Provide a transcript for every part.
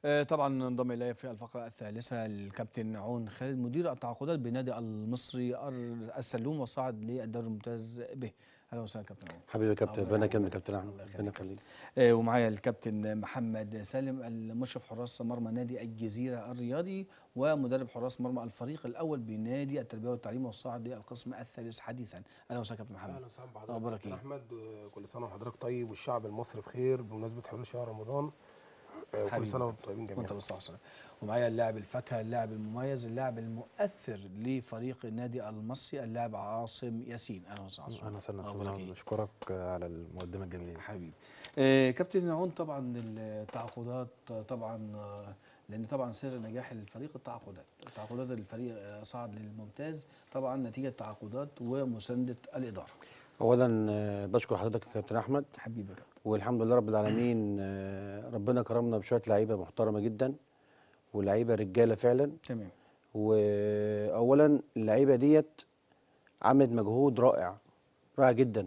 آه، طبعا انضم الي في الفقره الثالثه الكابتن عون خالد مدير التعاقدات بنادي المصري الر- السلوم والصاعد للدوري الممتاز به اهلا وسهلا كابتن عون حبيبي يا كابتن الله ربنا يخليك. يكرمك يا كابتن احمد الله ربنا يخليك. يخليك آه، ومعايا الكابتن محمد سالم المشرف حراس مرمى نادي الجزيره الرياضي ومدرب حراس مرمى الفريق الاول بنادي التربيه والتعليم والصاعد للقسم الثالث حديثا اهلا وسهلا كابتن محمد اهلا وسهلا بحضرتك أخبارك كابتن إيه؟ احمد آه، كل سنه وحضرتك طيب والشعب المصري بخير بمناسبه حلول شهر رمضان آه، حبيبي وكل سنه يا وانتم طيبين جميعا وانت بالصحه والسلامه ومعايا اللاعب الفاكهه اللاعب المميز اللاعب المؤثر لفريق النادي المصري اللاعب عاصم ياسين اهلا وسهلا عاصم. اهلا وسهلا أخبارك استاذ إيه؟ نشكرك على المقدمه الجميله دي. حبيبي آه كابتن عون طبعا التعاقدات آه، طبعا آه، لان طبعا سر نجاح الفريق التعاقدات التعاقدات الفريق آه، صعد للممتاز طبعا نتيجه تعاقدات ومسانده الاداره اولا آه، بشكر حضرتك يا كابتن احمد حبيبي يا كابتن والحمد لله رب العالمين آه، ربنا كرمنا بشويه لعيبه محترمه جدا ولعيبه رجاله فعلا تمام واولا اللعيبه ديت عملت مجهود رائع رائع جدا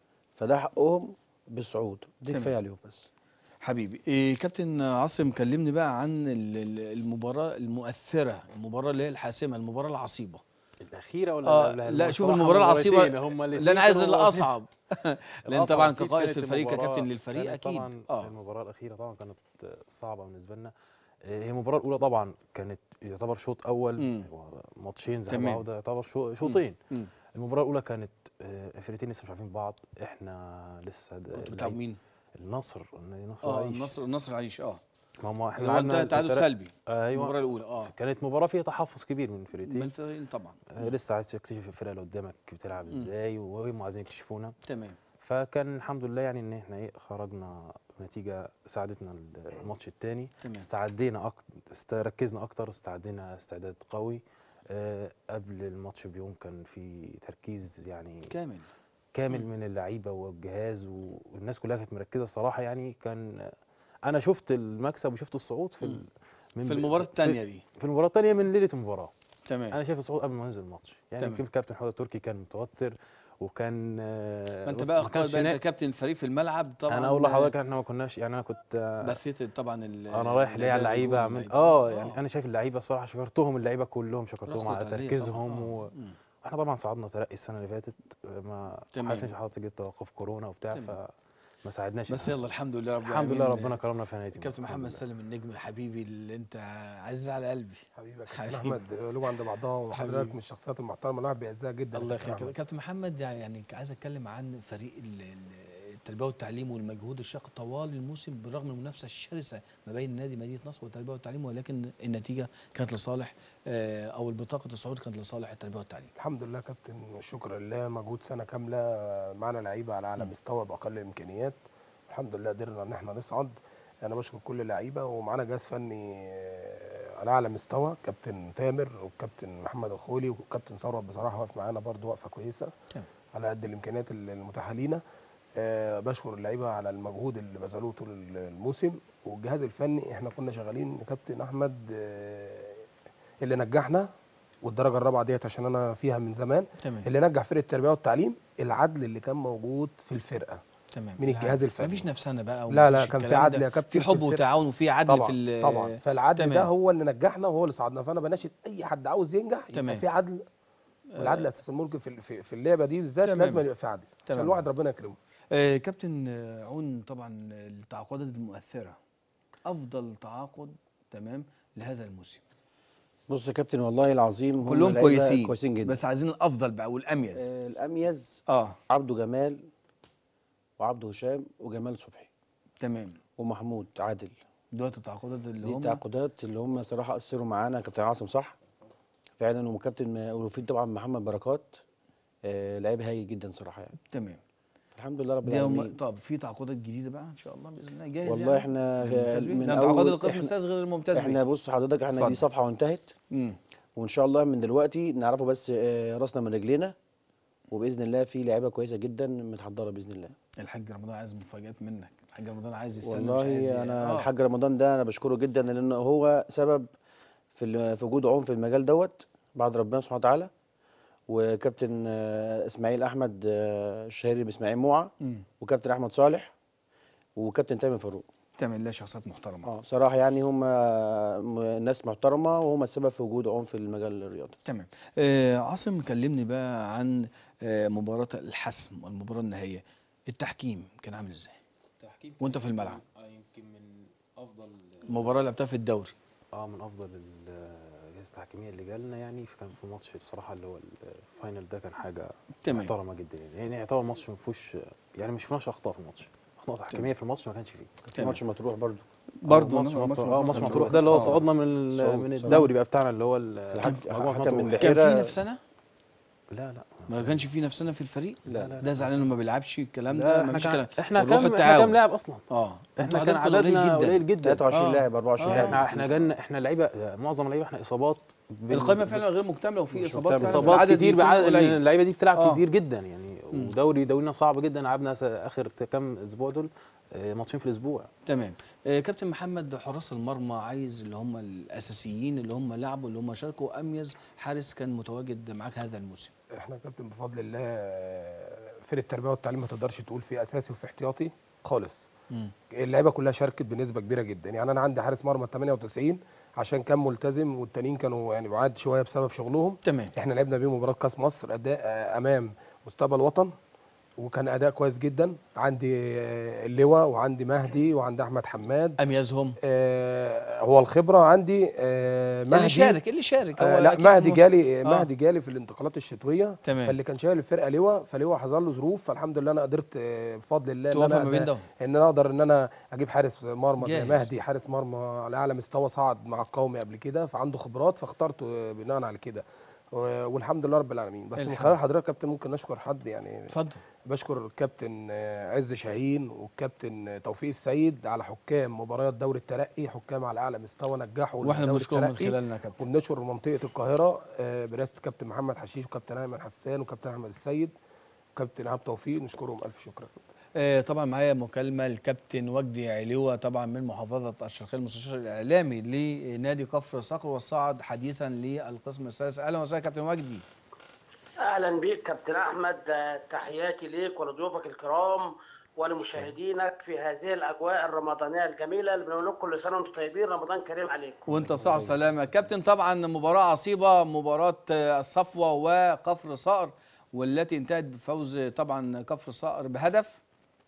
فده حقهم بالصعود دي تمام. كفايه عليهم بس حبيبي إيه كابتن عاصم كلمني بقى عن ال- ال- المباراه المؤثره المباراه اللي هي الحاسمه المباراه العصيبه الاخيره ولا اه اللي قبلها؟ لا شوف بصراحة المباراه العصيبه مباراتين هم اللي انا عايز الاتنين الاصعب لان الأصعب طبعا أكيد كقائد كانت في الفريق المباراة- ككابتن للفريق كانت اكيد طبعا اه المباراه الاخيره طبعا كانت صعبه بالنسبه لنا آه، هي المباراه الاولى طبعا كانت يعتبر شوط اول مم. ماتشين ذهاب تمام. وعوده يعتبر شو- شوطين مم. المباراه الاولى كانت آه، الفرقتين لسه مش عارفين بعض احنا لسه د- كنت بتلعب مين؟ النصر النصر اه عايش. النصر النصر عايش اه ما هم احنا اللي هو انت لعبنا تعادل التلات- سلبي ايوه المباراه الاولى اه كانت مباراه فيها تحفظ كبير من من الفرقتين الفريقين طبعا آه، لسه عايز تكتشف الفرقه اللي قدامك بتلعب مم. ازاي وهم عايزين يكتشفونا تمام فكان الحمد لله يعني ان احنا ايه خرجنا نتيجه ساعدتنا الماتش الثاني تمام استعدينا أكتر است ركزنا اكتر استعدينا استعداد قوي آه قبل الماتش بيوم كان في تركيز يعني كامل كامل مم. من اللعيبه والجهاز و- والناس كلها كانت مركزه الصراحه يعني كان آه، انا شفت المكسب وشفت الصعود في ال- من في ب- المباراه الثانيه في, دي في المباراه الثانيه من ليله المباراه تمام انا شايف الصعود قبل ما ينزل الماتش يعني تمام. يمكن الكابتن حوده تركي كان متوتر وكان آه، ما انت بص- بقى ما قائد كانش بقى انت نا- كابتن الفريق في الملعب طبعا انا اقول لحضرتك احنا ما كناش يعني انا كنت آه، بثيت طبعا ال- انا رايح ليا على الأداء اللعيبه والجول عمل واللعيبة. اه يعني انا شايف اللعيبه الصراحه شكرتهم اللعيبه كلهم شكرتهم رخصت على عليه طبعاً. تركيزهم آه. و... مم. احنا طبعا صعدنا ترقي السنه اللي فاتت ما تمام. عارفين حضرتك جه توقف كورونا وبتاع تمام. فما ساعدناش بس الحمد يلا الحمد لله رب الحمد لله العالمين. ربنا كرمنا في نهايه كابتن الموسم. محمد الحمد سالم النجم حبيبي اللي انت عزيز على قلبي حبيبي يا حبيبي. كابتن احمد قلوب عند بعضها وحضرتك حبيبي. من الشخصيات المحترمه الواحد بيعزها جدا يا الله كابتن يخليك أحمد. كابتن محمد يعني عايز اتكلم عن فريق ال- ال- التربيه والتعليم والمجهود الشاق طوال الموسم بالرغم من المنافسه الشرسه ما بين نادي مدينه نصر والتربيه والتعليم ولكن النتيجه كانت لصالح آه، او البطاقه الصعود كانت لصالح التربيه والتعليم الحمد لله يا كابتن شكرا لله مجهود سنه كامله معانا لعيبه على اعلى مم. مستوى باقل الامكانيات الحمد لله قدرنا ان احنا نصعد انا بشكر كل اللعيبه ومعانا جهاز فني آه، على اعلى مستوى كابتن تامر والكابتن محمد الخولي والكابتن ثروت بصراحه واقف معانا برضو وقفه كويسه تمام. على قد الامكانيات ال- المتاحه لينا آه، بشكر اللعيبه على المجهود اللي بذلوه طول ال- الموسم والجهاز الفني احنا كنا شغالين يا كابتن احمد آه، اللي نجحنا والدرجه الرابعه ديت عشان انا فيها من زمان تمام اللي نجح فرقه التربيه والتعليم العدل اللي كان موجود في الفرقه تمام من الجهاز الفني. مفيش نفسنه بقى لا لا ومفيش كان في الكلام عدل ده. يا كابتن في في حب الفرقة. وتعاون وفي عدل طبعا في ال- طبعا فالعدل تمام. ده هو اللي نجحنا وهو اللي صعدنا فانا بناشد اي حد عاوز ينجح تمام. يبقى في عدل والعدل اساس الملك في في- في اللعبه دي بالذات تمام. لازم يبقى في عدل عشان تمام. الواحد ربنا يكرمه آه، كابتن آه، عون طبعا التعاقدات المؤثره افضل تعاقد تمام لهذا الموسم بص يا كابتن والله العظيم هم كلهم لعيبة كويسين كويسين جدا بس عايزين الافضل بقى والاميز آه الاميز اه عبده جمال وعبده هشام وجمال صبحي تمام ومحمود عادل دلوقتي التعاقدات اللي دي هم التعاقدات اللي هم صراحه اثروا معانا كابتن عاصم صح فعلا وكابتن وفي طبعا محمد بركات آه لعيب هايل جدا صراحه يعني تمام الحمد لله رب دي هم العالمين طب في تعاقدات جديده بقى ان شاء الله باذن الله جاهز والله يعني؟ احنا للممتاز بيه؟ من لأن تعاقدات اول القسم احنا, السادس غير الممتاز احنا بيه. بص حضرتك احنا اتفضل. دي صفحه وانتهت مم. وان شاء الله من دلوقتي نعرفه بس آه، راسنا من رجلينا وباذن الله في لعيبه كويسه جدا متحضره باذن الله الحاج رمضان عايز مفاجات منك الحاج رمضان عايز يستنى مش عايز والله ي- انا آه. الحاج رمضان ده انا بشكره جدا لانه هو سبب في ال- في وجود عون في المجال دوت بعد ربنا سبحانه وتعالى وكابتن آه، اسماعيل احمد آه، الشهيري باسماعيل موعه مم. وكابتن احمد صالح وكابتن تامر فاروق تمام لا شخصيات محترمه اه بصراحه يعني هم م- ناس محترمه وهم السبب في وجود عنف في المجال الرياضي تمام آه عاصم كلمني بقى عن آه مباراه الحسم والمباراه النهائيه التحكيم كان عامل ازاي تحكيم وانت في الملعب يمكن من افضل المباراه اللي لعبتها في الدوري اه من افضل الاجهزه التحكيميه اللي جالنا يعني كان في ماتش الصراحه اللي هو الفاينل ده كان حاجه تمام. محترمه جدا يعني يعني يعتبر ماتش ما فيهوش يعني مش فيهوش اخطاء في الماتش اخطاء تحكيميه في الماتش ما كانش فيه كان في تمام. ماتش مطروح برضو برضه ماتش مطروح اه ماتش مطروح ده اللي هو آه. صعودنا من ال- صعود، من صعود. الدوري بقى بتاعنا اللي هو ال- الحك- مجموعة حكم من مطروح. كان بحيرة. في نفسنا لا لا ما كانش في نفسنا في الفريق لا لا ده زعلان انه ما بيلعبش الكلام ده لا ما احنا فيش كان كلام احنا الروح كام احنا التعاون. كام لاعب اصلا اه احنا انتوا كان عددكم قليل عددنا جدا قليل جدا 23 آه. لاعب 24 آه. لاعب احنا احنا جالنا احنا لعيبه معظم اللعيبه احنا اصابات بال- القائمه فعلا غير مكتمله وفي مش اصابات مكتملة. فعلا اصابات العدد كتير بيكون بعدد قليل. اللعيبه دي بتلعب آه. كتير جدا يعني مم. ودوري دورينا صعب جدا لعبنا س- اخر كام اسبوع دول آه، ماتشين في الاسبوع تمام آه كابتن محمد حراس المرمى عايز اللي هم الاساسيين اللي هم لعبوا اللي هم شاركوا اميز حارس كان متواجد معاك هذا الموسم احنا يا كابتن بفضل الله فرقه التربيه والتعليم ما تقدرش تقول في اساسي وفي احتياطي خالص مم. اللعيبه كلها شاركت بنسبه كبيره جدا يعني انا عندي حارس مرمى 98 عشان كان ملتزم والتانيين كانوا يعني بعاد شويه بسبب شغلهم تمام احنا لعبنا بيهم مباراه كاس مصر اداء آه، امام مستقبل الوطن وكان اداء كويس جدا عندي آه، اللواء وعندي مهدي وعندي احمد حماد اميزهم آه، هو الخبره عندي آه، مهدي اللي شارك اللي شارك آه هو لا أكيد مهدي هو- جالي آه. مهدي جالي في الانتقالات الشتويه تمام. فاللي كان شايل الفرقه لواء فلواء حصل له ظروف فالحمد لله انا قدرت آه، بفضل الله ان توافق انا ما بين أد- ده ان انا اقدر ان انا اجيب حارس مرمى زي جاهز. مهدي حارس مرمى على اعلى مستوى صعد مع القومي قبل كده فعنده خبرات فاخترته آه، بناء على كده و- والحمد لله رب العالمين بس من الحمد. خلال حضرتك كابتن ممكن نشكر حد يعني اتفضل بشكر الكابتن آه، عز شاهين والكابتن آه، توفيق السيد على حكام مباريات دوري الترقي حكام على اعلى مستوى نجحوا واحنا دوري بنشكرهم من الترقي. خلالنا يا كابتن وبنشكر منطقه القاهره آه، برئاسه كابتن محمد حشيش وكابتن ايمن حسان وكابتن احمد السيد وكابتن ايهاب توفيق نشكرهم الف شكر يا كابتن. آه طبعا معايا مكالمه الكابتن وجدي علوه طبعا من محافظه الشرقيه المستشار الاعلامي لنادي كفر صقر والصعد حديثا للقسم السادس اهلا وسهلا كابتن وجدي اهلا بيك كابتن احمد آه، تحياتي ليك ولضيوفك الكرام ولمشاهدينك في هذه الاجواء الرمضانيه الجميله اللي بنقول لكم كل سنه وانتم طيبين رمضان كريم عليكم وانت صح سلامة كابتن طبعا مباراة عصيبة مباراة آه، الصفوة وكفر صقر والتي انتهت بفوز طبعا كفر صقر بهدف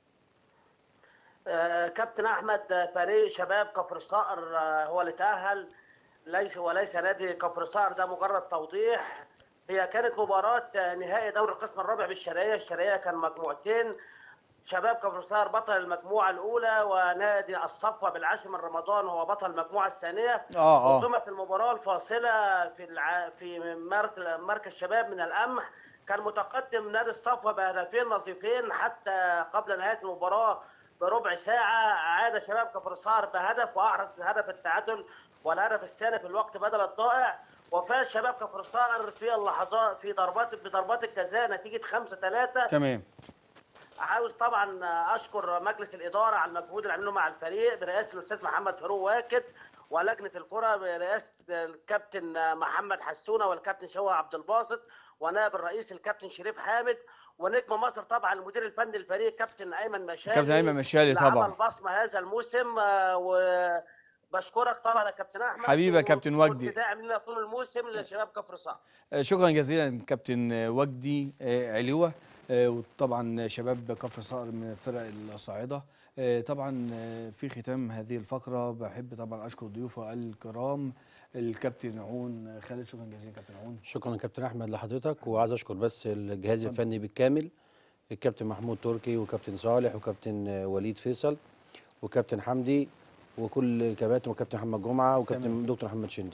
آه، كابتن احمد آه، فريق شباب كفر صقر آه، هو اللي تاهل ليس وليس نادي كفر صقر ده مجرد توضيح هي كانت مباراه آه، نهائي دوري القسم الرابع بالشرقيه الشرقيه كان مجموعتين شباب كفر صقر بطل المجموعه الاولى ونادي الصفوه بالعاشر من رمضان هو بطل المجموعه الثانيه اه اه وقيمة المباراة الفاصلة في الع... في مركز مركز شباب من القمح كان متقدم نادي الصفوة بهدفين نظيفين حتى قبل نهاية المباراة بربع ساعة عاد شباب كفر صقر بهدف وأحرز هدف التعادل والهدف الثاني في الوقت بدل الضائع وفاز شباب كفر صقر في اللحظات في ضربات بضربات الجزاء نتيجة 5 3 تمام عاوز طبعا اشكر مجلس الاداره على المجهود اللي عملوه مع الفريق برئاسه الاستاذ محمد فاروق واكد ولجنه الكره برئاسه الكابتن محمد حسونه والكابتن شوقي عبد الباسط ونائب الرئيس الكابتن شريف حامد ونجم مصر طبعا المدير الفني للفريق كابتن ايمن مشالي كابتن ايمن مشالي اللي طبعا عمل بصمه هذا الموسم آه، وبشكرك طبعا يا كابتن احمد حبيبي يا كابتن وجدي. كنت داعم لنا طول الموسم لشباب كفر صقر آه، شكرا جزيلا كابتن آه، وجدي آه، علوة آه، وطبعا شباب كفر صقر من الفرق الصاعدة آه، طبعا آه، في ختام هذه الفقرة بحب طبعا أشكر ضيوفه الكرام الكابتن عون خالد شكرا جزيلا كابتن عون شكرا كابتن احمد لحضرتك وعايز اشكر بس الجهاز الفني بالكامل الكابتن محمود تركي وكابتن صالح وكابتن آه، وليد فيصل وكابتن حمدي وكل الكباتن وكابتن محمد جمعه وكابتن تمام. دكتور محمد شندي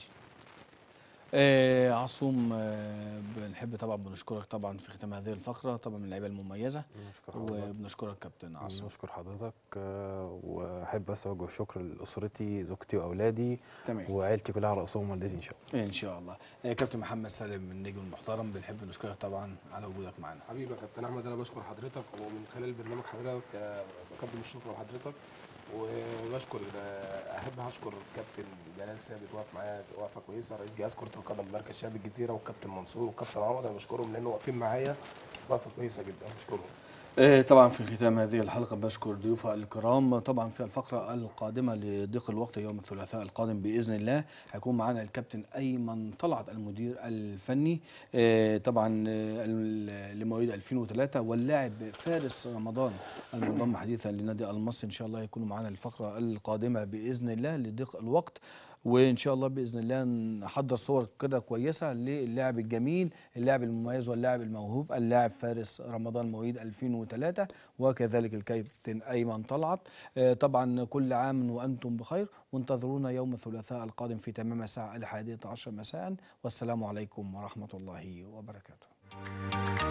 آه عصوم آه بنحب طبعا بنشكرك طبعا في ختام هذه الفقرة طبعا من اللعيبة المميزة نشكر حضرتك وبنشكرك كابتن عصوم نشكر حضرتك آه، واحب بس اوجه الشكر لاسرتي زوجتي واولادي تمام وعيلتي كلها على راسهم والدتي ان شاء الله ان شاء الله آه كابتن محمد سالم النجم المحترم بنحب نشكرك طبعا على وجودك معنا حبيبي يا كابتن احمد انا بشكر حضرتك ومن خلال برنامج حضرتك آه، بقدم الشكر لحضرتك وبشكر آه، احب اشكر الكابتن جلال ثابت واقف معايا وقفه كويسه رئيس جهاز كره القدم مركز شباب الجزيره والكابتن منصور والكابتن عوض انا بشكرهم لانه واقفين معايا وقفه كويسه جدا بشكرهم آه، طبعا في ختام هذه الحلقة بشكر ضيوفها الكرام طبعا في الفقرة القادمة لضيق الوقت يوم الثلاثاء القادم بإذن الله هيكون معنا الكابتن أيمن طلعت المدير الفني آه، طبعا آه، ال- لمواليد 2003 واللاعب فارس رمضان المنضم حديثا لنادي المصري إن شاء الله يكونوا معنا الفقرة القادمة بإذن الله لضيق الوقت وان شاء الله باذن الله نحضر صور كده كويسه للاعب الجميل اللاعب المميز واللاعب الموهوب اللاعب فارس رمضان مواليد 2003 وكذلك الكابتن ايمن طلعت آه، طبعا كل عام وانتم بخير وانتظرونا يوم الثلاثاء القادم في تمام الساعه الحادية عشر مساء والسلام عليكم ورحمه الله وبركاته